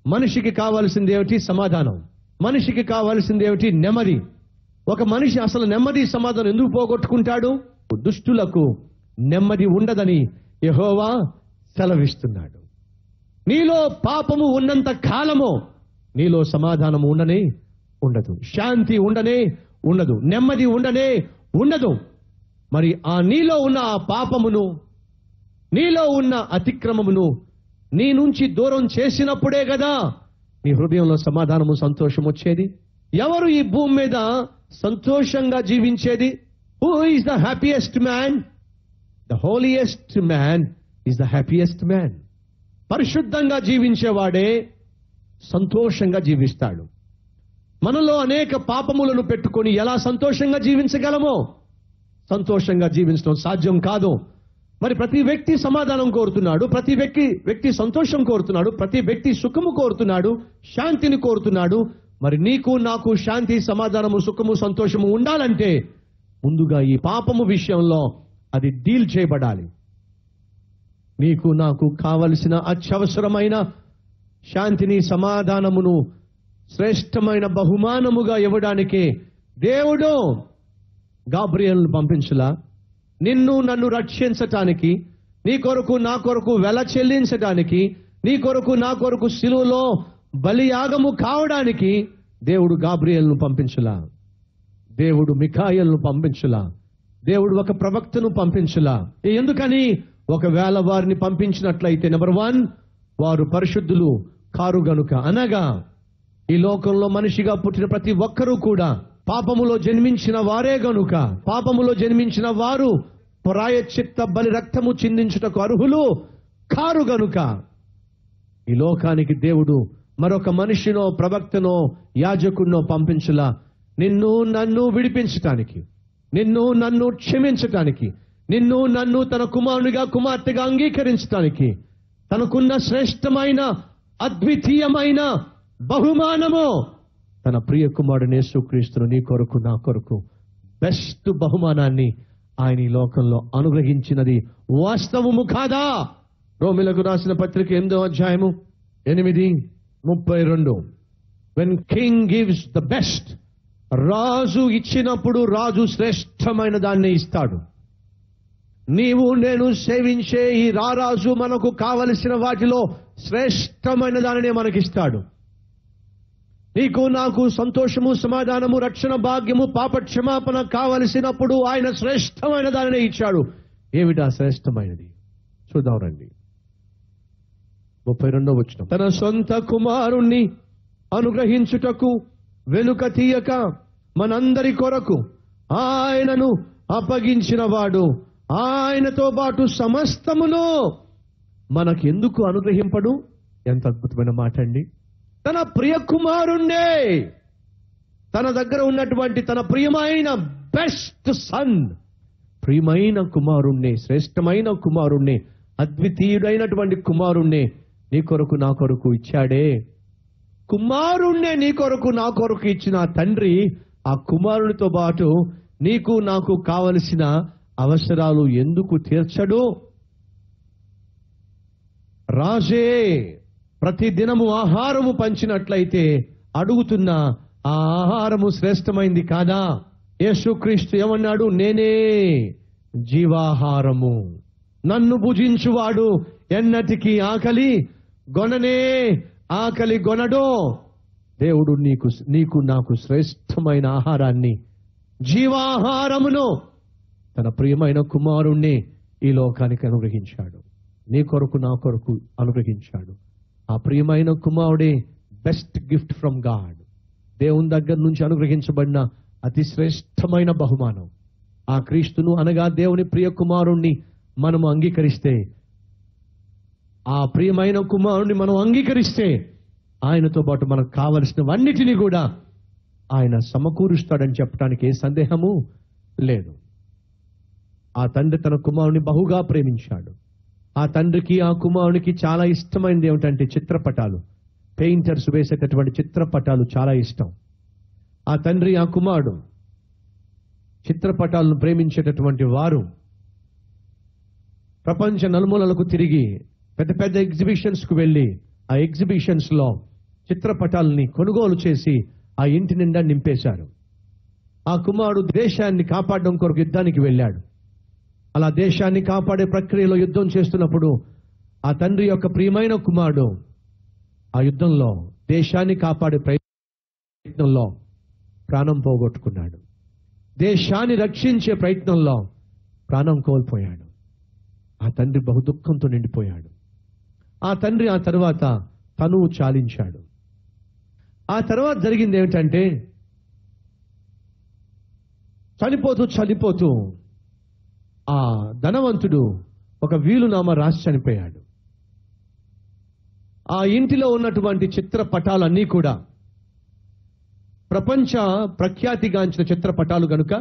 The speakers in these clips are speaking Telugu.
మనిషికి కావాల్సింది ఏమిటి సమాధానం మనిషికి కావాల్సింది ఏమిటి నెమ్మది ఒక మనిషి అసలు నెమ్మది సమాధానం ఎందుకు పోగొట్టుకుంటాడు దుష్టులకు నెమ్మది ఉండదని యెహోవా సెలవిస్తున్నాడు నీలో పాపము ఉన్నంత కాలము నీలో సమాధానము ఉండనే ఉండదు శాంతి ఉండనే ఉండదు నెమ్మది ఉండనే ఉండదు మరి ఆ నీలో ఉన్న ఆ పాపమును నీలో ఉన్న అతిక్రమమును నీ నుంచి దూరం చేసినప్పుడే కదా నీ హృదయంలో సమాధానము సంతోషం వచ్చేది ఎవరు ఈ భూమి మీద సంతోషంగా జీవించేది who is the happiest man the holiest man is the happiest man పరిశుద్ధంగా జీవించేవాడే సంతోషంగా జీవిస్తాడు మనలో అనేక పాపములను పెట్టుకొని ఎలా సంతోషంగా జీవించగలమో సంతోషంగా జీవించడం సాధ్యం కాదు మరి ప్రతి వ్యక్తి సమాధానం కోరుతున్నాడు ప్రతి వ్యక్తి వ్యక్తి సంతోషం కోరుతున్నాడు ప్రతి వ్యక్తి సుఖము కోరుతున్నాడు శాంతిని కోరుతున్నాడు మరి నీకు నాకు శాంతి సమాధానము సుఖము సంతోషము ఉండాలంటే ముందుగా ఈ పాపము విషయంలో అది డీల్ చేయబడాలి నీకు నాకు కావలసిన అత్యవసరమైన శాంతిని సమాధానమును శ్రేష్టమైన బహుమానముగా ఇవ్వడానికే దేవుడు గాబ్రియల్ను పంపించలా నిన్ను నన్ను రక్షించటానికి నీ కొరకు నా కొరకు వెల చెల్లించటానికి నీ కొరకు నా కొరకు శిలువలో బలియాగము కావడానికి దేవుడు గాబ్రియల్ను పంపించలా దేవుడు మిఖాయల్ను పంపించలా దేవుడు ఒక ప్రవక్తను పంపించలా ఎందుకని ఒకవేళ వారిని పంపించినట్లయితే నెంబర్ వన్ వారు పరిశుద్ధులు కారు గనుక అనగా ఈ లోకంలో మనిషిగా పుట్టిన ప్రతి ఒక్కరూ కూడా పాపములో జన్మించిన వారే గనుక పాపములో జన్మించిన వారు ప్రాయచిత్త బలి రక్తము చిందించుటకు అర్హులు కారు గనుక ఈ లోకానికి దేవుడు మరొక మనిషినో ప్రవక్తనో యాజకుడినో పంపించలా నిన్ను నన్ను విడిపించటానికి నిన్ను నన్ను క్షమించటానికి నిన్ను నన్ను తన కుమారునిగా కుమార్తెగా అంగీకరించటానికి తనకున్న శ్రేష్టమైన అద్వితీయమైన బహుమానము తన ప్రియ కుమారుడు యేసుక్రీస్తును నీ కొరకు నా కొరకు బెస్ట్ బహుమానాన్ని ఆయన ఈ లోకంలో అనుగ్రహించినది వాస్తవము కాదా రోమిలకు రాసిన పత్రిక ఎనిమిదో అధ్యాయము ఎనిమిది ముప్పై రెండు when king gives the best రాజు ఇచ్చినప్పుడు రాజు శ్రేష్టమైన దాన్ని ఇస్తాడు నీవు నేను సేవించే ఈ రారాజు మనకు కావలసిన వాటిలో శ్రేష్టమైన దానినే మనకిస్తాడు నీకు నాకు సంతోషము సమాధానము రక్షణ భాగ్యము పాప క్షమాపణ కావలసినప్పుడు ఆయన శ్రేష్టమైన దానినే ఇచ్చాడు ఏమిటా శ్రేష్టమైనది చూద్దాం రండి ముప్పై రెండో వచ్చిన తన సొంత కుమారుణ్ణి అనుగ్రహించుటకు వెనుక తీయక మనందరి కొరకు ఆయనను అప్పగించిన వాడు ఆయనతో పాటు సమస్తమును మనకెందుకు అనుగ్రహింపడు ఎంత అద్భుతమైన మాట అండి తన ప్రియ కుమారుణ్ణే తన దగ్గర ఉన్నటువంటి తన ప్రియమైన బెస్ట్ సన్ ప్రియమైన కుమారుణ్ణి శ్రేష్టమైన కుమారుణ్ణి అద్వితీయుడైనటువంటి కుమారుణ్ణి నీ కొరకు నా కొరకు ఇచ్చాడే కుమారుణ్ణే నీ కొరకు నా కొరకు ఇచ్చిన ఆ తండ్రి ఆ కుమారునితో పాటు నీకు నాకు కావలసిన అవసరాలు ఎందుకు తీర్చడు రాజే ప్రతి దినము ఆహారము పంచినట్లయితే అడుగుతున్న ఆ ఆహారము శ్రేష్టమైంది కాదా యేసుక్రీస్తు ఏమన్నాడు నేనే జీవాహారము నన్ను భుజించువాడు ఎన్నటికి ఆకలి గొననే ఆకలి గొనడో దేవుడు నీకు నీకు నాకు శ్రేష్టమైన ఆహారాన్ని జీవాహారమును తన ప్రియమైన కుమారుణ్ణి ఈ లోకానికి అనుగ్రహించాడు నీ కొరకు నా కొరకు అనుగ్రహించాడు ఆ ప్రియమైన కుమారుడే బెస్ట్ గిఫ్ట్ ఫ్రమ్ గాడ్ దేవుని దగ్గర నుంచి అనుగ్రహించబడిన అతి శ్రేష్టమైన బహుమానం ఆ క్రీస్తును అనగా దేవుని ప్రియ కుమారుణ్ణి మనము అంగీకరిస్తే ఆ ప్రియమైన కుమారుణ్ణి మనం అంగీకరిస్తే ఆయనతో పాటు మనకు కావలసినవన్నిటినీ కూడా ఆయన సమకూరుస్తాడని చెప్పడానికి ఏ సందేహము లేదు ఆ తండ్రి తన కుమారుని బహుగా ప్రేమించాడు ఆ తండ్రికి ఆ కుమారునికి చాలా ఇష్టమైనది ఏమిటంటే చిత్రపటాలు పెయింటర్స్ వేసేటటువంటి చిత్రపటాలు చాలా ఇష్టం ఆ తండ్రి ఆ కుమారుడు చిత్రపటాలను ప్రేమించేటటువంటి వారు ప్రపంచ నలుమూలలకు తిరిగి పెద్ద పెద్ద ఎగ్జిబిషన్స్ కు వెళ్ళి ఆ ఎగ్జిబిషన్స్ లో చిత్రపటాలని కొనుగోలు చేసి ఆ ఇంటి నిండా నింపేశారు ఆ కుమారుడు దేశాన్ని కాపాడడం కొరకు యుద్ధానికి వెళ్ళాడు అలా దేశాన్ని కాపాడే ప్రక్రియలో యుద్ధం చేస్తున్నప్పుడు ఆ తండ్రి యొక్క ప్రియమైన కుమారుడు ఆ యుద్ధంలో దేశాన్ని కాపాడే ప్రయత్నంలో ప్రాణం పోగొట్టుకున్నాడు దేశాన్ని రక్షించే ప్రయత్నంలో ప్రాణం కోల్పోయాడు ఆ తండ్రి బహు దుఃఖంతో నిండిపోయాడు ఆ తండ్రి ఆ తర్వాత తనువు చాలించాడు ఆ తర్వాత జరిగింది ఏమిటంటే చనిపోతూ చనిపోతూ ఆ ధనవంతుడు ఒక వీలునామా రాసి చనిపోయాడు ఆ ఇంటిలో ఉన్నటువంటి చిత్రపటాలన్నీ కూడా ప్రపంచ ప్రఖ్యాతిగాంచిన చిత్రపటాలు గనుక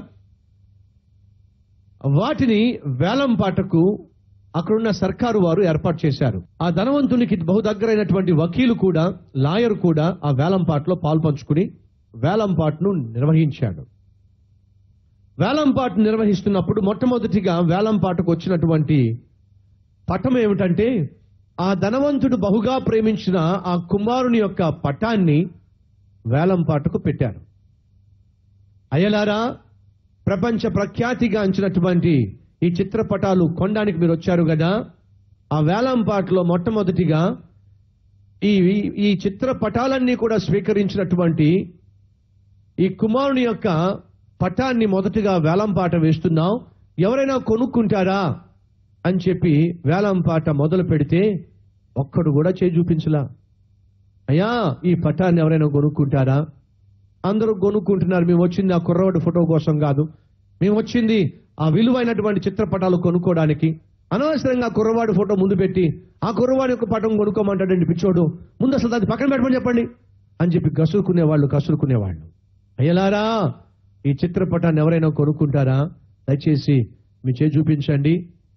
వాటిని వేలం పాటకు అక్కడున్న సర్కారు వారు ఏర్పాటు చేశారు ఆ ధనవంతునికి బహు దగ్గరైనటువంటి వకీలు కూడా లాయర్ కూడా ఆ వేలం పాటలో పాల్పంచుకుని వేలం పాటను నిర్వహించాడు వేలం పాట నిర్వహిస్తున్నప్పుడు మొట్టమొదటిగా వేలం పాటకు వచ్చినటువంటి పటం ఏమిటంటే ఆ ధనవంతుడు బహుగా ప్రేమించిన ఆ కుమారుని యొక్క పటాన్ని వేలం పాటకు పెట్టారు అయ్యలారా ప్రపంచ ప్రఖ్యాతిగాంచినటువంటి ఈ చిత్రపటాలు కొనడానికి మీరు వచ్చారు కదా ఆ వేలం పాటలో మొట్టమొదటిగా ఈ ఈ చిత్రపటాలన్నీ కూడా స్వీకరించినటువంటి ఈ కుమారుని యొక్క పటాన్ని మొదటిగా వేలం పాట వేస్తున్నాం ఎవరైనా కొనుక్కుంటారా అని చెప్పి వేలం పాట మొదలు పెడితే ఒక్కడు కూడా చేయి చూపించలా అయ్యా ఈ పటాన్ని ఎవరైనా కొనుక్కుంటారా అందరూ కొనుక్కుంటున్నారు మేము వచ్చింది ఆ కుర్రవాడి ఫోటో కోసం కాదు మేము వచ్చింది ఆ విలువైనటువంటి చిత్రపటాలు కొనుక్కోవడానికి అనవసరంగా ఆ కుర్రవాడి ఫోటో ముందు పెట్టి ఆ కుర్రవాడి యొక్క పటం కొనుక్కోమంటాడండి పిచ్చోడు ముందు అసలు దాన్ని పక్కన పెట్టమని చెప్పండి అని చెప్పి కసురుకునేవాళ్ళు కసురుకునేవాళ్ళు అయ్యలారా ఈ చిత్రపటాన్ని ఎవరైనా కొనుక్కుంటారా దయచేసి మీ చేయి చూపించండి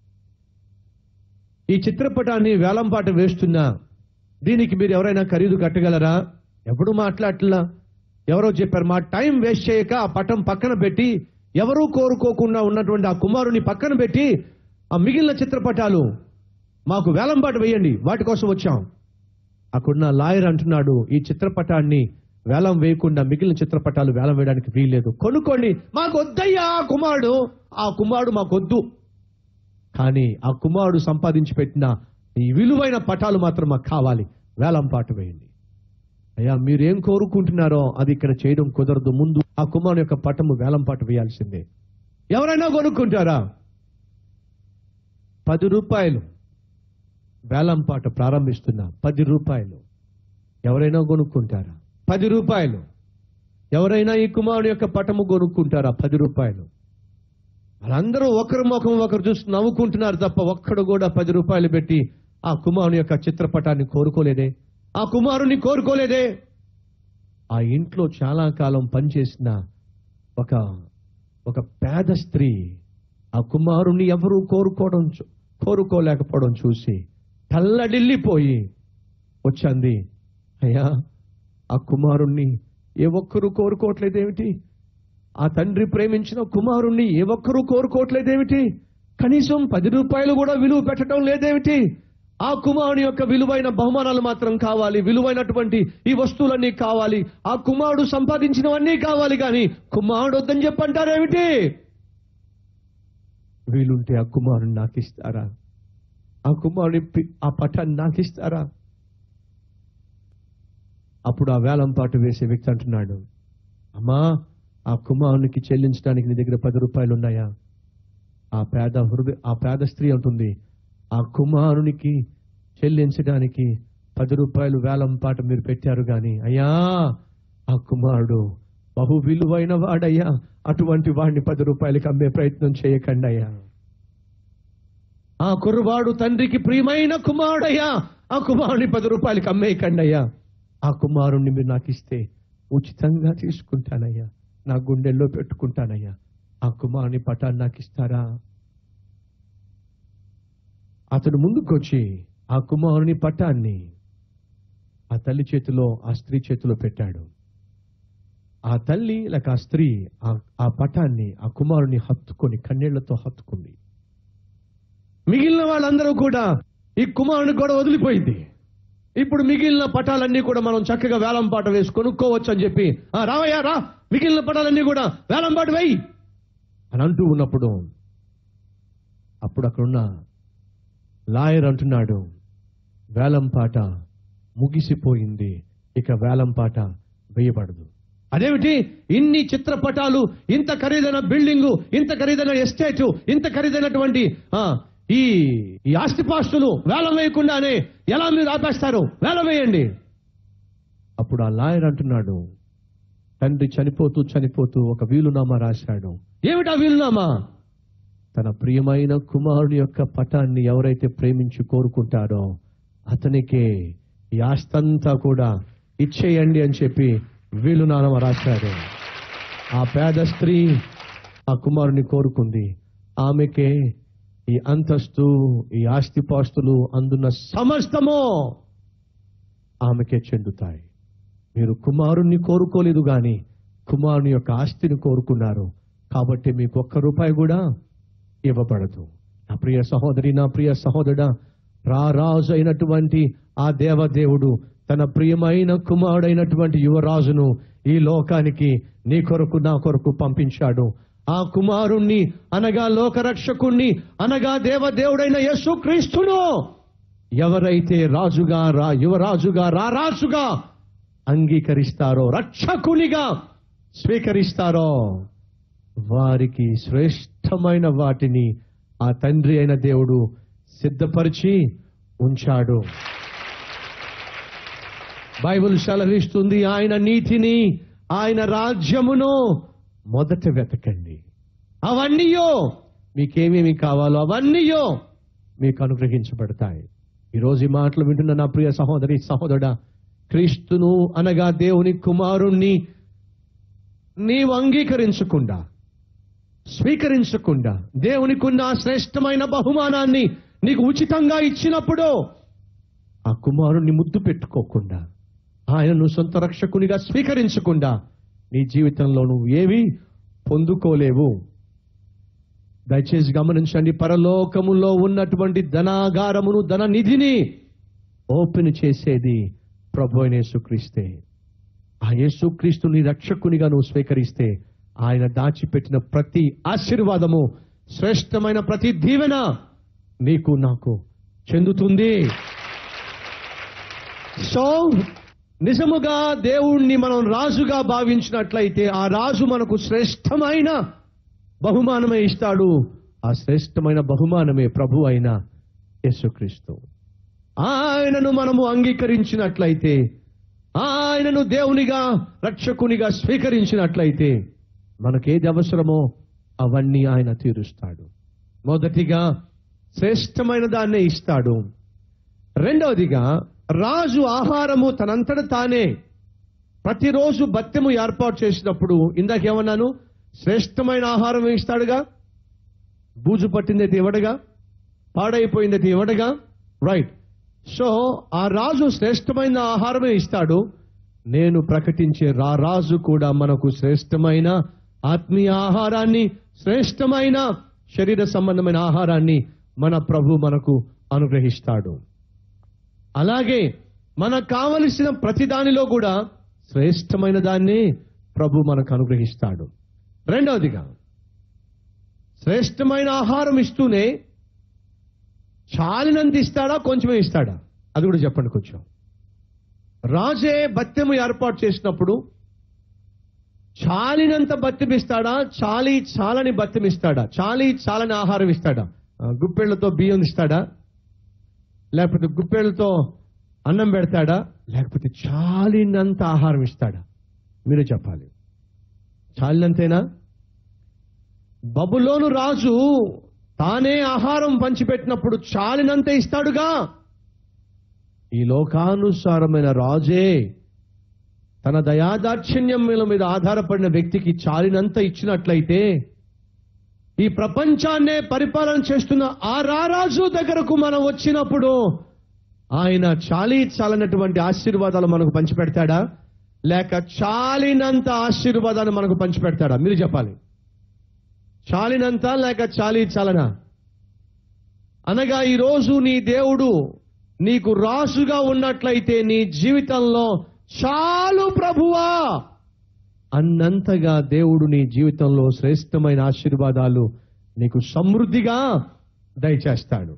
ఈ చిత్రపటాన్ని వేలంపాట వేస్తున్నా దీనికి మీరు ఎవరైనా ఖరీదు కట్టగలరా ఎప్పుడు మాట్లాడట్లా ఎవరో చెప్పారు మా టైం వేస్ట్ చేయక ఆ పటం పక్కన పెట్టి ఎవరూ కోరుకోకుండా ఉన్నటువంటి ఆ కుమారుని పక్కన పెట్టి ఆ మిగిలిన చిత్రపటాలు మాకు వేలంపాట వేయండి వాటి కోసం వచ్చాం అక్కడున్న లాయర్ అంటున్నాడు ఈ చిత్రపటాన్ని వేలం వేయకుండా మిగిలిన చిత్రపటాలు వేలం వేయడానికి వీల్లేదు కొనుక్కోండి మాకు వద్దయ్యా ఆ కుమారుడు ఆ కుమారుడు మాకొద్దు కానీ ఆ కుమారుడు సంపాదించి పెట్టిన ఈ విలువైన పటాలు మాత్రం మాకు కావాలి వేలం పాట వేయండి అయ్యా మీరేం కోరుకుంటున్నారో అది ఇక్కడ చేయడం కుదరదు ముందు ఆ కుమారుడు యొక్క పటము వేలం పాట వేయాల్సిందే ఎవరైనా కొనుక్కుంటారా పది రూపాయలు వేలం పాట ప్రారంభిస్తున్నా పది రూపాయలు ఎవరైనా కొనుక్కుంటారా పది రూపాయలు ఎవరైనా ఈ కుమారుడు యొక్క పటము కొనుక్కుంటారా పది రూపాయలు వాళ్ళందరూ ఒకరి ముఖం ఒకరు చూసి నవ్వుకుంటున్నారు తప్ప ఒక్కడు కూడా పది రూపాయలు పెట్టి ఆ కుమారుని యొక్క చిత్రపటాన్ని కోరుకోలేదే ఆ కుమారుని కోరుకోలేదే ఆ ఇంట్లో చాలా కాలం పనిచేసిన ఒక ఒక పేద స్త్రీ ఆ కుమారుని ఎవరూ కోరుకోవడం చూ- కోరుకోలేకపోవడం చూసి తల్లడిల్లిపోయి వచ్చింది అయ్యా ఆ కుమారుణ్ణి ఏ ఒక్కరూ కోరుకోవట్లేదేమిటి ఆ తండ్రి ప్రేమించిన కుమారుణ్ణి ఏ ఒక్కరూ కోరుకోవట్లేదేమిటి కనీసం పది రూపాయలు కూడా విలువ పెట్టడం లేదేమిటి ఆ కుమారుని యొక్క విలువైన బహుమానాలు మాత్రం కావాలి విలువైనటువంటి ఈ వస్తువులన్నీ కావాలి ఆ కుమారుడు సంపాదించినవన్నీ కావాలి కానీ కుమారుడు వద్దని చెప్పంటారేమిటి వీలుంటే ఆ కుమారుని నాకు ఇస్తారా ఆ కుమారుని పి- ఆ పటాన్ని నాకు ఇస్తారా అప్పుడు ఆ వేలం పాటు వేసే వ్యక్తి అంటున్నాడు అమ్మా ఆ కుమారునికి చెల్లించడానికి నీ దగ్గర పది రూపాయలు ఉన్నాయా ఆ పేద హృదయ ఆ పేద స్త్రీ అంటుంది ఆ కుమారునికి చెల్లించడానికి పది రూపాయలు వేలం పాట మీరు పెట్టారు గాని అయ్యా ఆ కుమారుడు బహు విలువైన వాడయ్యా అటువంటి వాడిని పది రూపాయలకి అమ్మే ప్రయత్నం చేయకండి అయ్యా ఆ కుర్రవాడు తండ్రికి ప్రియమైన కుమారుడయ్యా ఆ కుమారుని పది రూపాయలకి అమ్మేయకండి అయ్యా ఆ కుమారుణ్ణి మీరు నాకు ఇస్తే ఉచితంగా తీసుకుంటానయ్యా నా గుండెల్లో పెట్టుకుంటానయ్యా ఆ కుమారుని పటాన్ని నాకు ఇస్తారా అతడు ముందుకొచ్చి ఆ కుమారుని పటాన్ని ఆ తల్లి చేతిలో ఆ స్త్రీ చేతిలో పెట్టాడు ఆ తల్లి లేక ఆ స్త్రీ ఆ- ఆ పటాన్ని ఆ కుమారుని హత్తుకొని కన్నీళ్లతో హత్తుకుంది మిగిలిన వాళ్ళందరూ కూడా ఈ కుమారుని కూడా వదిలిపోయింది ఇప్పుడు మిగిలిన పటాలన్నీ కూడా మనం చక్కగా వేలం పాట వేసి కొనుక్కోవచ్చు అని చెప్పి "ఆ, రావయ్యా రా మిగిలిన పటాలన్నీ కూడా వేలం పాట వేయి అని అంటూ ఉన్నప్పుడు అప్పుడు అక్కడున్న లాయర్ అంటున్నాడు వేలం పాట ముగిసిపోయింది ఇక వేలం పాట వేయబడదు అదేమిటి ఇన్ని చిత్రపటాలు ఇంత ఖరీదైన బిల్డింగు ఇంత ఖరీదైన ఎస్టేటు ఇంత ఖరీదైనటువంటి ఆ, ఈ ఈ ఆస్తిపాస్తులు వేలం వేయకుండానే ఎలా మీరు ఆపేస్తారు వేలం వేయండి అప్పుడు ఆ లాయర్ అంటున్నాడు తండ్రి చనిపోతూ చనిపోతూ ఒక వీలునామా రాశాడు ఏమిటా వీలునామా తన ప్రియమైన కుమారుని యొక్క పటాన్ని ఎవరైతే ప్రేమించి కోరుకుంటారో అతనికే ఈ ఆస్తంతా కూడా ఇచ్చేయండి అని చెప్పి వీలునామా రాశాడు ఆ పేద స్త్రీ ఆ కుమారుని కోరుకుంది ఆమెకే ఈ అంతస్తు ఈ ఆస్తిపాస్తులు అందున్న సమస్తము ఆమెకే చెందుతాయి మీరు కుమారుణ్ణి కోరుకోలేదు గాని కుమారుని యొక్క ఆస్తిని కోరుకున్నారు కాబట్టి మీకు ఒక్క రూపాయి కూడా ఇవ్వబడదు నా ప్రియ సహోదరి నా ప్రియ సహోదరుడా రారాజు అయినటువంటి ఆ దేవదేవుడు తన ప్రియమైన కుమారుడైనటువంటి యువరాజును ఈ లోకానికి నీ కొరకు నా కొరకు పంపించాడు ఆ కుమారుణ్ణి అనగా లోకరక్షకుణ్ణి అనగా దేవదేవుడైన యేసు క్రీస్తును ఎవరైతే రాజుగా రా యువరాజుగా రారాజుగా అంగీకరిస్తారో రక్షకునిగా స్వీకరిస్తారో వారికి శ్రేష్టమైన వాటిని ఆ తండ్రి అయిన దేవుడు సిద్ధపరిచి ఉంచాడు బైబిల్ సెలవిస్తుంది ఆయన నీతిని ఆయన రాజ్యమును మొదట వెతకండి అవన్నీయో మీకేమేమి కావాలో అవన్నీయో మీకు అనుగ్రహించబడతాయి ఈరోజు ఈ మాటలు వింటున్న నా ప్రియ సహోదరి సహోదరుడా క్రీస్తును అనగా దేవుని కుమారుణ్ణి నీవు అంగీకరించకుండా స్వీకరించకుండా దేవునికున్న ఆ శ్రేష్టమైన బహుమానాన్ని నీకు ఉచితంగా ఇచ్చినప్పుడు ఆ కుమారుణ్ణి ముద్దు పెట్టుకోకుండా ఆయనను సొంత రక్షకునిగా స్వీకరించకుండా నీ జీవితంలో నువ్వు ఏవి పొందుకోలేవు దయచేసి గమనించండి పరలోకములో ఉన్నటువంటి ధనాగారమును ధన నిధిని ఓపెన్ చేసేది ప్రభు అయిన యేసుక్రీస్తే ఆ యేసుక్రీస్తుని రక్షకునిగా నువ్వు స్వీకరిస్తే ఆయన దాచిపెట్టిన ప్రతి ఆశీర్వాదము శ్రేష్టమైన ప్రతి దీవెన నీకు నాకు చెందుతుంది సో నిజముగా దేవుణ్ణి మనం రాజుగా భావించినట్లయితే ఆ రాజు మనకు శ్రేష్టమైన బహుమానమే ఇస్తాడు ఆ శ్రేష్టమైన బహుమానమే ప్రభు అయిన యేసుక్రీస్తు ఆయనను మనము అంగీకరించినట్లయితే ఆయనను దేవునిగా రక్షకునిగా స్వీకరించినట్లయితే మనకేది అవసరమో అవన్నీ ఆయన తీరుస్తాడు మొదటిగా శ్రేష్టమైన దాన్నే ఇస్తాడు రెండవదిగా రాజు ఆహారము తనంతట తానే ప్రతిరోజు బత్తెము ఏర్పాటు చేసినప్పుడు ఇందాకేమన్నాను శ్రేష్టమైన ఆహారం ఇస్తాడుగా బూజు పట్టిందైతే ఇవ్వడుగా పాడైపోయిందైతే ఇవ్వడుగా రైట్ సో ఆ రాజు శ్రేష్టమైన ఆహారమే ఇస్తాడు నేను ప్రకటించే రా రాజు కూడా మనకు శ్రేష్టమైన ఆత్మీయ ఆహారాన్ని శ్రేష్టమైన శరీర సంబంధమైన ఆహారాన్ని మన ప్రభు మనకు అనుగ్రహిస్తాడు అలాగే మనకు కావలసిన ప్రతి దానిలో కూడా శ్రేష్టమైన దాన్ని ప్రభు మనకు అనుగ్రహిస్తాడు రెండవదిగా శ్రేష్టమైన ఆహారం ఇస్తూనే చాలినంత ఇస్తాడా కొంచెమే ఇస్తాడా అది కూడా చెప్పండి కొంచెం రాజే బత్తెము ఏర్పాటు చేసినప్పుడు చాలినంత బత్తెమిస్తాడా చాలి చాలని బత్తెమిస్తాడా చాలి చాలని ఆహారం ఇస్తాడా ఆ, గుప్పెళ్లతో బియ్యం ఇస్తాడా లేకపోతే గుప్పెళ్లతో అన్నం పెడతాడా లేకపోతే చాలినంత ఆహారం ఇస్తాడా మీరే చెప్పాలి చాలినంతేనా బబులోను రాజు తానే ఆహారం పంచిపెట్టినప్పుడు చాలినంత ఇస్తాడుగా ఈ లోకానుసారమైన రాజే తన దయాదాక్షిణ్యముల మీద ఆధారపడిన వ్యక్తికి చాలినంత ఇచ్చినట్లయితే ఈ ప్రపంచాన్నే పరిపాలన చేస్తున్న ఆ రారాజు దగ్గరకు మనం వచ్చినప్పుడు ఆయన చాలీ చాలనటువంటి ఆశీర్వాదాలు మనకు పంచిపెడతాడా లేక చాలినంత ఆశీర్వాదాన్ని మనకు పంచిపెడతాడా మీరు చెప్పాలి చాలినంత లేక చాలీ చాలనా అనగా ఈరోజు నీ దేవుడు నీకు రాసుగా ఉన్నట్లయితే నీ జీవితంలో చాలు ప్రభువా అన్నంతగా దేవుడు నీ జీవితంలో శ్రేష్టమైన ఆశీర్వాదాలు నీకు సమృద్ధిగా దయచేస్తాడు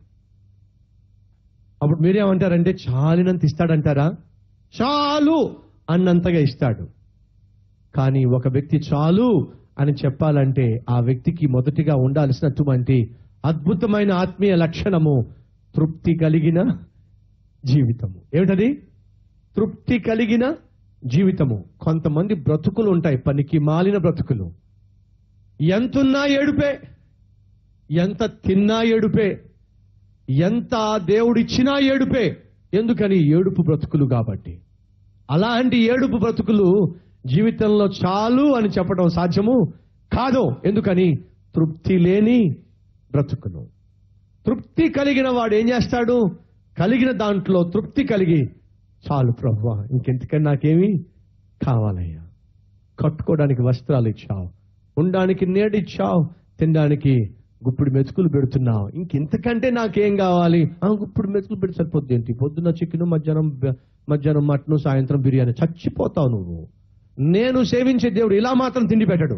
అప్పుడు మీరేమంటారంటే చాలినంత ఇస్తాడంటారా చాలు అన్నంతగా ఇస్తాడు కానీ ఒక వ్యక్తి చాలు అని చెప్పాలంటే ఆ వ్యక్తికి మొదటిగా ఉండాల్సినటువంటి అద్భుతమైన ఆత్మీయ లక్షణము తృప్తి కలిగిన జీవితము ఏమిటది తృప్తి కలిగిన జీవితము కొంతమంది బ్రతుకులు ఉంటాయి పనికి మాలిన బ్రతుకులు ఎంతున్నా ఏడుపే ఎంత తిన్నా ఏడుపే ఎంత దేవుడిచ్చినా ఏడుపే ఎందుకని ఏడుపు బ్రతుకులు కాబట్టి అలాంటి ఏడుపు బ్రతుకులు జీవితంలో చాలు అని చెప్పడం సాధ్యము కాదు ఎందుకని తృప్తి లేని బ్రతుకులు తృప్తి కలిగిన వాడు ఏం చేస్తాడు కలిగిన దాంట్లో తృప్తి కలిగి చాలు ప్రభు ఇంకెంతకన్నా నాకేమి కావాలయ్యా కట్టుకోవడానికి వస్త్రాలు ఇచ్చావు ఉండడానికి నేడిచ్చావు తినడానికి గుప్పుడు మెతుకులు పెడుతున్నావు ఇంకెంతకంటే నాకేం కావాలి ఆ గుప్పుడు మెతుకులు పెడితే సరిపోద్ది ఏంటి పొద్దున్న చికెన్ మధ్యాహ్నం బ- మధ్యాహ్నం మటన్ సాయంత్రం బిర్యానీ చచ్చిపోతావు నువ్వు నేను సేవించే దేవుడు ఇలా మాత్రం తిండి పెట్టడు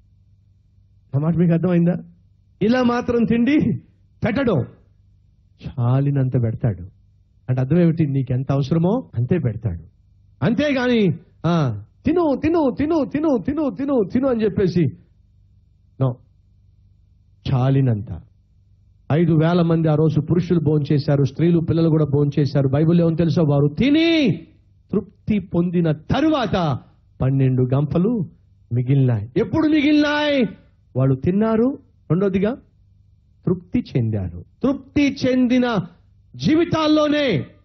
ఆ మాట మీకు అర్థమైందా ఇలా మాత్రం తిండి పెట్టడం చాలినంత పెడతాడు అంటే అర్థం ఏమిటి నీకెంత అవసరమో అంతే పెడతాడు అంతేగాని ఆ, తిను తిను తిను తిను తిను తిను తిను అని చెప్పేసి నో చాలినంత ఐదు వేల మంది ఆ రోజు పురుషులు భోంచేశారు స్త్రీలు పిల్లలు కూడా భోంచేశారు బైబిల్ ఏమో తెలుసో వారు తిని తృప్తి పొందిన తరువాత పన్నెండు గంపలు మిగిలినాయి ఎప్పుడు మిగిలినాయి వాళ్ళు తిన్నారు రెండోదిగా తృప్తి చెందారు తృప్తి చెందిన జీవితాల్లోనే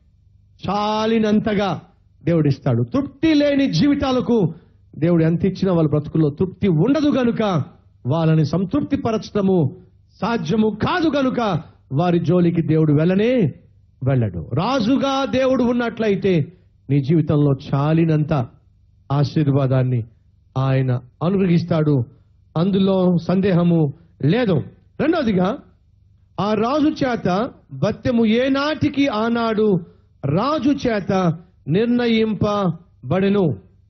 చాలినంతగా దేవుడిస్తాడు తృప్తి లేని జీవితాలకు దేవుడు ఎంత ఇచ్చినా వాళ్ళ బ్రతుకుల్లో తృప్తి ఉండదు గనుక వాళ్ళని సంతృప్తి పరచడము సాధ్యము కాదు గనుక వారి జోలికి దేవుడు వెళ్ళనే వెళ్ళడు రాజుగా దేవుడు ఉన్నట్లయితే నీ జీవితంలో చాలినంత ఆశీర్వాదాన్ని ఆయన అనుగ్రహిస్తాడు అందులో సందేహము లేదు రెండవదిగా ఆ రాజు చేత బత్తెము ఏనాటికి ఆనాడు రాజు చేత నిర్ణయింపబడెను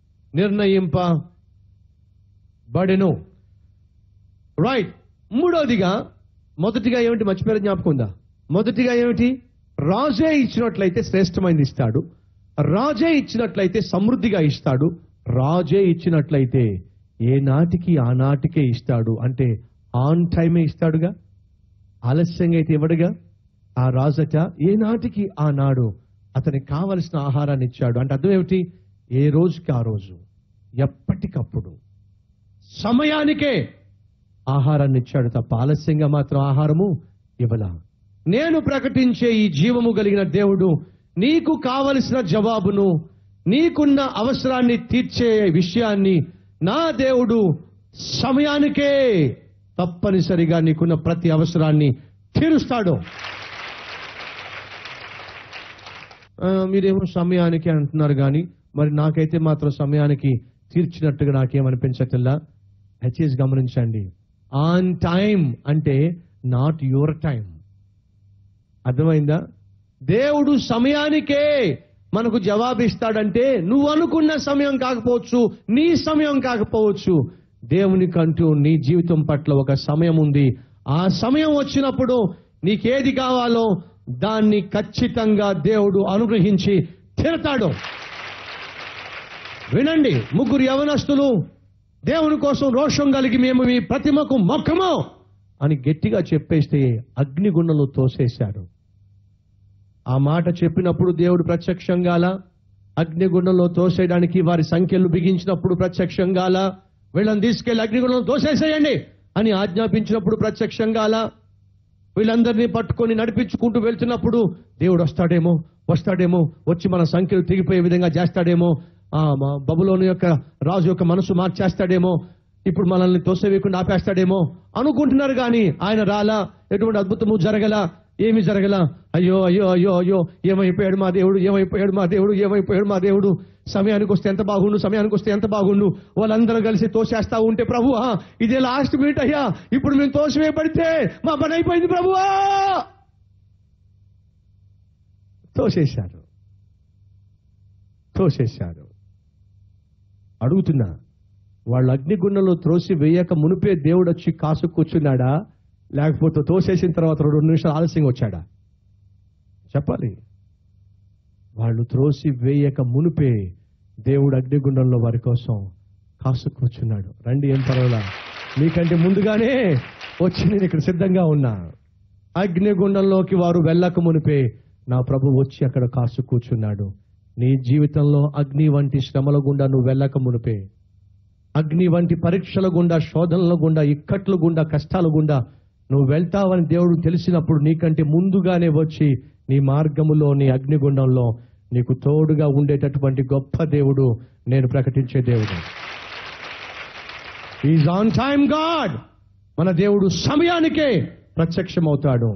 నిర్ణయింపబడెను రైట్ మూడవదిగా మొదటిగా ఏమిటి మర్చిపోయారు జ్ఞాపకం ఉందా మొదటిగా ఏమిటి రాజే ఇచ్చినట్లయితే శ్రేష్టమైనది ఇస్తాడు రాజే ఇచ్చినట్లయితే సమృద్ధిగా ఇస్తాడు రాజే ఇచ్చినట్లయితే ఏ నాటికి ఆ నాటికే ఇస్తాడు అంటే ఆన్ టైమే ఇస్తాడుగా ఆలస్యంగా అయితే ఇవ్వడుగా ఆ రాజట ఏ నాటికి ఆ నాడు అతనికి కావలసిన ఆహారాన్ని ఇచ్చాడు అంటే అర్థం ఏమిటి ఏ రోజుకి ఆ రోజు ఎప్పటికప్పుడు సమయానికే ఆహారాన్ని ఇచ్చాడు తప్ప ఆలస్యంగా మాత్రం ఆహారము ఇవ్వలా నేను ప్రకటించే ఈ జీవము కలిగిన దేవుడు నీకు కావలసిన జవాబును నీకున్న అవసరాన్ని తీర్చే విషయాన్ని నా దేవుడు సమయానికే తప్పనిసరిగా నీకున్న ప్రతి అవసరాన్ని తీరుస్తాడు ఆ, మీరేమో సమయానికి అంటున్నారు కానీ మరి నాకైతే మాత్రం సమయానికి తీర్చినట్టుగా నాకేమనిపించట్లా హెచ్ఎస్ గమనించండి ఆన్ టైం అంటే నాట్ యువర్ టైం అర్థమైందా దేవుడు సమయానికే మనకు జవాబు ఇస్తాడంటే నువ్వు అనుకున్న సమయం కాకపోవచ్చు నీ సమయం కాకపోవచ్చు దేవునికంటూ నీ జీవితం పట్ల ఒక సమయం ఉంది ఆ సమయం వచ్చినప్పుడు నీకేది కావాలో దాన్ని ఖచ్చితంగా దేవుడు అనుగ్రహించి తీరతాడు వినండి ముగ్గురు యవనస్తులు దేవుని కోసం రోషం కలిగి మేము మీ ప్రతిమకు మొక్కము అని గట్టిగా చెప్పేస్తే అగ్నిగుండంలో తోసేశారు ఆ మాట చెప్పినప్పుడు దేవుడు ప్రత్యక్షంగాల అగ్నిగుండంలో తోసేయడానికి వారి సంఖ్యలు బిగించినప్పుడు ప్రత్యక్షంగాల వీళ్ళని తీసుకెళ్లి అగ్నిగుండంలో తోసేసేయండి అని ఆజ్ఞాపించినప్పుడు ప్రత్యక్షంగాల వీళ్ళందరినీ పట్టుకొని నడిపించుకుంటూ వెళ్తున్నప్పుడు దేవుడు వస్తాడేమో వస్తాడేమో వచ్చి మన సంఖ్యలు తెగిపోయే విధంగా చేస్తాడేమో ఆ మా బబులోని యొక్క రాజు యొక్క మనసు మార్చేస్తాడేమో ఇప్పుడు మనల్ని తోసేయకుండా ఆపేస్తాడేమో అనుకుంటున్నారు కానీ ఆయన రాలా ఎటువంటి అద్భుతము జరగల ఏమి జరగల అయ్యో అయ్యో అయ్యో అయ్యో ఏమైపోయాడు మా దేవుడు ఏమైపోయాడు మా దేవుడు ఏమైపోయాడు మా దేవుడు సమయానికి వస్తే ఎంత బాగుండు సమయానికి వస్తే ఎంత బాగుండు వాళ్ళందరూ కలిసి తోసేస్తా ఉంటే ప్రభు ఇదే లాస్ట్ మినిట్ అయ్యా ఇప్పుడు మేము తోసివేయబడితే మా పని అయిపోయింది ప్రభువా తోసేశారు తోసేశారు అడుగుతున్నా వాళ్ళ అగ్నిగుండంలో త్రోసి వేయక మునిపే దేవుడు వచ్చి కాసు కూర్చున్నాడా లేకపోతే తోసేసిన తర్వాత రెండు నిమిషాలు ఆలస్యంగా వచ్చాడా చెప్పాలి వాళ్ళు త్రోసి వేయక మునిపే దేవుడు అగ్నిగుండంలో వారి కోసం కాసు కూర్చున్నాడు రండి ఏం పర్వాలా మీకంటే ముందుగానే వచ్చి నేను ఇక్కడ సిద్ధంగా ఉన్నా అగ్నిగుండంలోకి వారు వెళ్ళక మునిపే నా ప్రభు వచ్చి అక్కడ కాసు కూర్చున్నాడు నీ జీవితంలో అగ్ని వంటి శ్రమల గుండా నువ్వు వెళ్ళక మునిపే అగ్ని వంటి పరీక్షల గుండా శోధనల గుండా ఇక్కట్ల గుండా కష్టాల గుండా నువ్వు వెళ్తావని దేవుడు తెలిసినప్పుడు నీకంటే ముందుగానే వచ్చి నీ మార్గములో నీ అగ్నిగుండంలో నీకు తోడుగా ఉండేటటువంటి గొప్ప దేవుడు నేను ప్రకటించే దేవుడు ఈజ్ ఆన్ టైమ్ గాడ్ మన దేవుడు సమయానికే ప్రత్యక్షమవుతాడు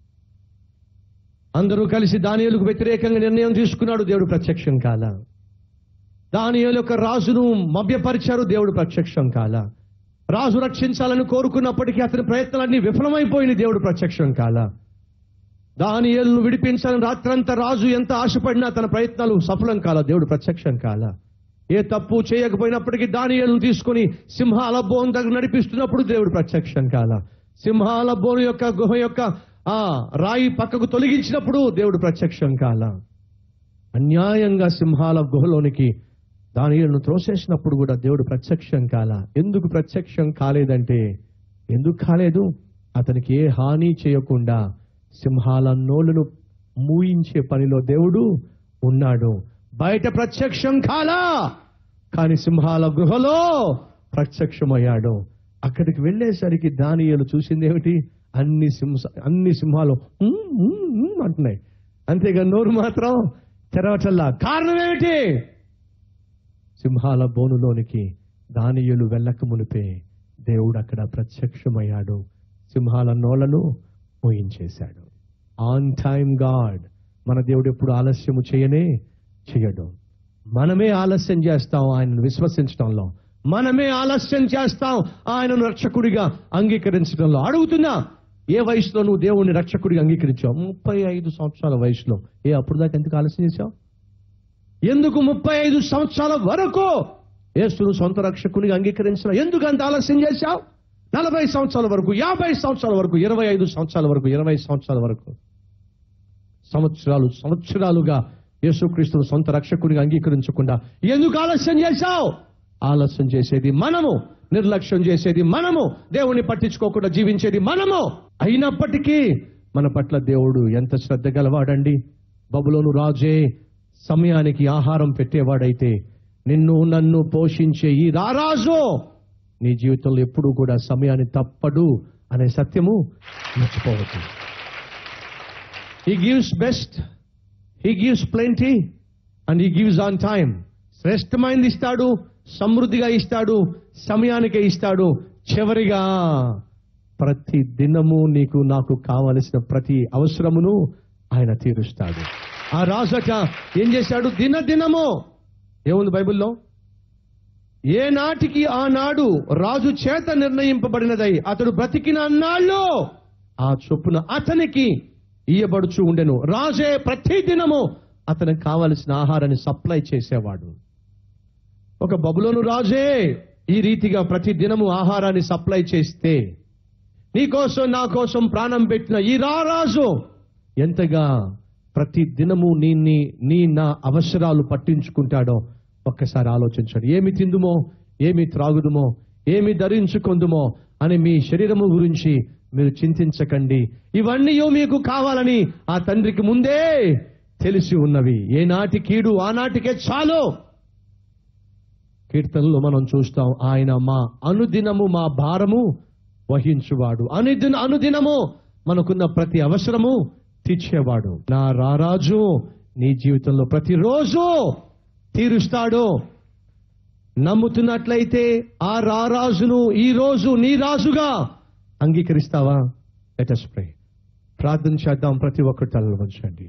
అందరూ కలిసి దానియులకు వ్యతిరేకంగా నిర్ణయం తీసుకున్నాడు దేవుడు ప్రత్యక్షం కాల దానియేలు యొక్క రాజును మభ్యపరిచారు దేవుడు ప్రత్యక్షం కాల రాజు రక్షించాలని కోరుకున్నప్పటికీ అతని ప్రయత్నాలన్నీ విఫలమైపోయిన దేవుడు ప్రత్యక్షం కాల దానియేలును విడిపించాలని రాత్రంతా రాజు ఎంత ఆశపడినా తన ప్రయత్నాలు సఫలం కాల దేవుడు ప్రత్యక్షం కాల ఏ తప్పు చేయకపోయినప్పటికీ దానియేలును తీసుకొని సింహాల బోన్ దగ్గర నడిపిస్తున్నప్పుడు దేవుడు ప్రత్యక్షం కాల సింహాల బోను యొక్క గుహ యొక్క ఆ రాయి పక్కకు తొలగించినప్పుడు దేవుడు ప్రత్యక్షం కాల అన్యాయంగా సింహాల గుహలోనికి దానిలను త్రోసేసినప్పుడు కూడా దేవుడు ప్రత్యక్షం కాల ఎందుకు ప్రత్యక్షం కాలేదంటే ఎందుకు కాలేదు అతనికి ఏ హాని చేయకుండా సింహాల నోళ్లను మూయించే పనిలో దేవుడు ఉన్నాడు బయట ప్రత్యక్షం కాలా కానీ సింహాల గుహలో ప్రత్యక్షమయ్యాడు అక్కడికి వెళ్ళేసరికి దానియలు చూసింది ఏమిటి అన్ని సింహ అన్ని సింహాలు "ఉమ్, ఉమ్, ఉమ్" అంటున్నాయి అంతేగా నోరు మాత్రం తెరవటల్లా కారణం ఏమిటి సింహాల బోనులోనికి దానియులు వెళ్ళక మునిపే దేవుడు అక్కడ ప్రత్యక్షమయ్యాడు సింహాల నోళ్లను మోయించేశాడు ఆన్ టైమ్ గాడ్ మన దేవుడు ఎప్పుడు ఆలస్యము చేయనే చేయడు మనమే ఆలస్యం చేస్తాం ఆయనను విశ్వసించడంలో మనమే ఆలస్యం చేస్తాం ఆయనను రక్షకుడిగా అంగీకరించడంలో అడుగుతున్నా ఏ వయసులో నువ్వు దేవుణ్ణి రక్షకుడిగా అంగీకరించావు ముప్పై ఐదు సంవత్సరాల వయసులో ఏ అప్పుడు దాకా ఎందుకు ఆలస్యం చేశావు ఎందుకు ముప్పై ఐదు సంవత్సరాల వరకు యేసును సొంత రక్షకునిగా అంగీకరించిన ఎందుకు అంత ఆలస్యం చేశావు నలభై సంవత్సరాల వరకు యాభై సంవత్సరాల వరకు ఇరవై ఐదు సంవత్సరాల వరకు ఇరవై సంవత్సరాల వరకు సంవత్సరాలు సంవత్సరాలుగా యేసుక్రీస్తును సొంత రక్షకునిగా అంగీకరించకుండా ఎందుకు ఆలస్యం చేశావు ఆలస్యం చేసేది మనము నిర్లక్ష్యం చేసేది మనము దేవుణ్ణి పట్టించుకోకుండా జీవించేది మనము అయినప్పటికీ మన పట్ల దేవుడు ఎంత శ్రద్ధ గలవాడండి బబులోను రాజే సమయానికి ఆహారం పెట్టేవాడైతే నిన్ను నన్ను పోషించే ఈ రారాజు నీ జీవితంలో ఎప్పుడూ కూడా సమయాన్ని తప్పడు అనే సత్యము మర్చిపోవద్దు he gives best he gives plenty and he gives on time శ్రేష్టమైనది ఇస్తాడు సమృద్ధిగా ఇస్తాడు సమయానికే ఇస్తాడు చివరిగా ప్రతి దినము నీకు నాకు కావలసిన ప్రతి అవసరమును ఆయన తీరుస్తాడు ఆ రాజట ఏం చేశాడు దిన దినము ఏముంది బైబిల్లో ఏ నాటికి ఆనాడు రాజు చేత నిర్ణయింపబడినదై అతడు బ్రతికిన అన్నాళ్ళు ఆ చొప్పున అతనికి ఇయ్యబడుచు ఉండెను రాజే ప్రతి దినము అతనికి కావలసిన ఆహారాన్ని సప్లై చేసేవాడు ఒక బబులోను రాజే ఈ రీతిగా ప్రతి దినము ఆహారాన్ని సప్లై చేస్తే నీ కోసం నా కోసం ప్రాణం పెట్టిన ఈ రారాజు ఎంతగా ప్రతి దినము నీ నీ నీ నా అవసరాలు పట్టించుకుంటాడో ఒక్కసారి ఆలోచించండి ఏమి తిందుమో ఏమి త్రాగుదుమో ఏమి ధరించుకుందుమో అని మీ శరీరము గురించి మీరు చింతించకండి ఇవన్నీ మీకు కావాలని ఆ తండ్రికి ముందే తెలిసి ఉన్నవి ఏనాటి కీడు ఆనాటికే చాలు కీర్తనలో మనం చూస్తాం ఆయన మా అనుదినము మా భారము వహించువాడు అనుదిన అనుదినము మనకున్న ప్రతి అవసరము తీర్చేవాడు నా రారాజు నీ జీవితంలో ప్రతిరోజు తీరుస్తాడు నమ్ముతున్నట్లయితే ఆ రారాజును ఈ రోజు నీ రాజుగా అంగీకరిస్తావా లెటస్ ప్రే ప్రార్థన చేద్దాం ప్రతి ఒక్కరు తలలో ఉంచండి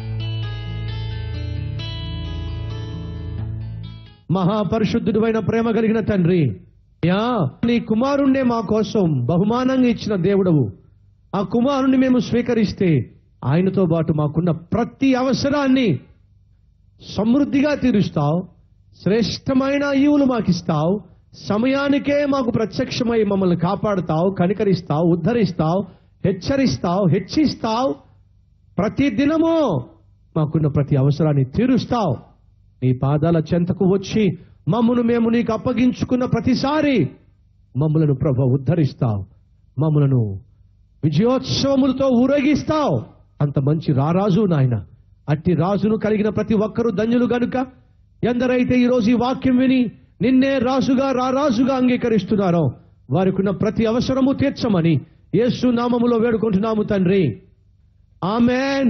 మహాపరిశుద్ధుడు అయిన ప్రేమ కలిగిన తండ్రి యా నీ కుమారుణ్ణే మా కోసం బహుమానంగా ఇచ్చిన దేవుడవు ఆ కుమారుణ్ణి మేము స్వీకరిస్తే ఆయనతో పాటు మాకున్న ప్రతి అవసరాన్ని సమృద్ధిగా తీరుస్తావు శ్రేష్టమైన ఈవులు మాకు ఇస్తావు సమయానికే మాకు ప్రత్యక్షమై మమ్మల్ని కాపాడుతావు కనికరిస్తావు ఉద్ధరిస్తావు హెచ్చరిస్తావు హెచ్చిస్తావు ప్రతి దినము మాకున్న ప్రతి అవసరాన్ని తీరుస్తావు నీ పాదాల చెంతకు వచ్చి మమ్మను మేము నీకు అప్పగించుకున్న ప్రతిసారి మమ్మలను ప్రభు ఉద్ధరిస్తావు మమ్మలను విజయోత్సవములతో ఊరేగిస్తావు అంత మంచి రారాజు నాయన అట్టి రాజును కలిగిన ప్రతి ఒక్కరూ ధన్యులు గనుక ఎందరైతే ఈరోజు ఈ వాక్యం విని నిన్నే రాజుగా రారాజుగా అంగీకరిస్తున్నారో వారికున్న ప్రతి అవసరము తీర్చమని యేసు నామములో వేడుకుంటున్నాము తండ్రి ఆమెన్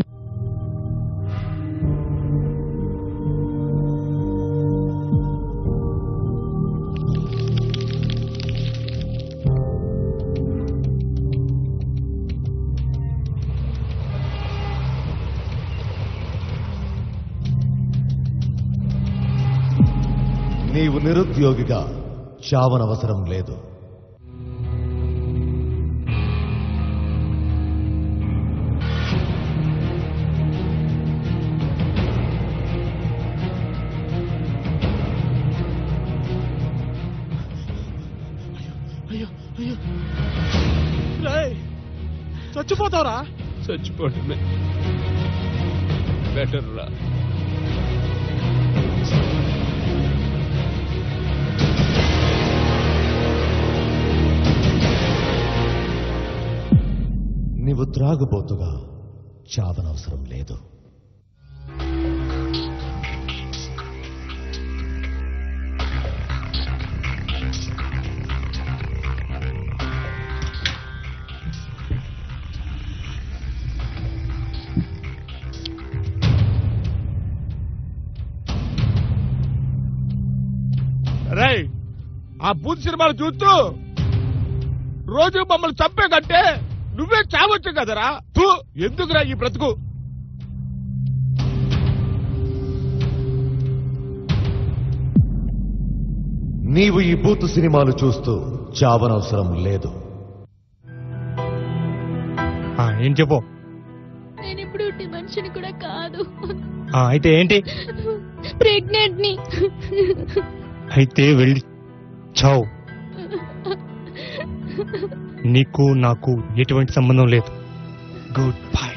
నీవు నిరుద్యోగిగా చావనవసరం లేదు అయ్యో అయ్యో రేయ్ చచ్చిపోతావురా చచ్చిపోవడమే బెటర్ రా నీవు త్రాగుబోతుగా చావనవసరం లేదు రేయ్ ఆ బూత్ సినిమాలు చూస్తూ రోజు మమ్మల్ని చంపే కంటే నువ్వే చావచ్చు కదరా తూ ఎందుకురా ఈ బ్రతుకు నీవు ఈ బూతు సినిమాలు చూస్తూ చావనవసరం లేదు ఆ, ఏం చెప్పు నేను ఇప్పుడు ఉట్టి మనిషిని కూడా కాదు ఆ, అయితే ఏంటి ప్రెగ్నెంట్ ని అయితే వెళ్ళి చావు నీకు నాకు ఎటువంటి సంబంధం లేదు గుడ్ బై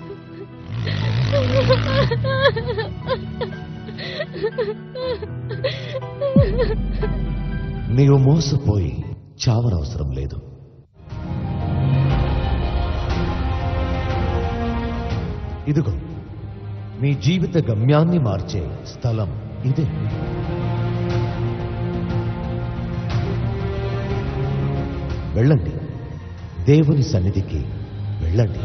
నీవు మోసపోయి చావనవసరం లేదు ఇదిగో మీ జీవిత గమ్యాన్ని మార్చే స్థలం ఇదే వెళ్ళండి దేవుని సన్నిధికి వెళ్ళండి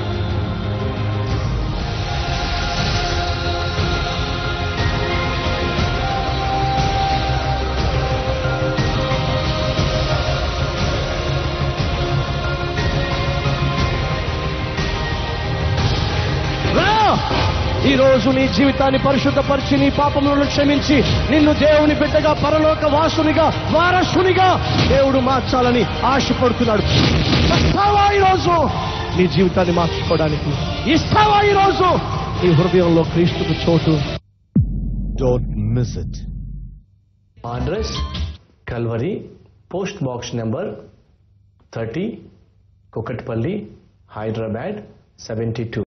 రా! ఈ రోజు నీ జీవితాన్ని పరిశుద్ధపరిచి నీ పాపములను క్షమించి నిన్ను దేవుని బిడ్డగా పరలోక వాసునిగా వారసునిగా దేవుడు మార్చాలని ఆశపడుతున్నాడు వస్తావా ఈ రోజు నీ జీవితాన్ని మార్చుకోవడానికి ఇస్తావా ఈ రోజు నీ హృదయంలో క్రీస్తుకు చోటు don't miss it address Calvary post box number thirty Kukatpally Hyderabad seventy two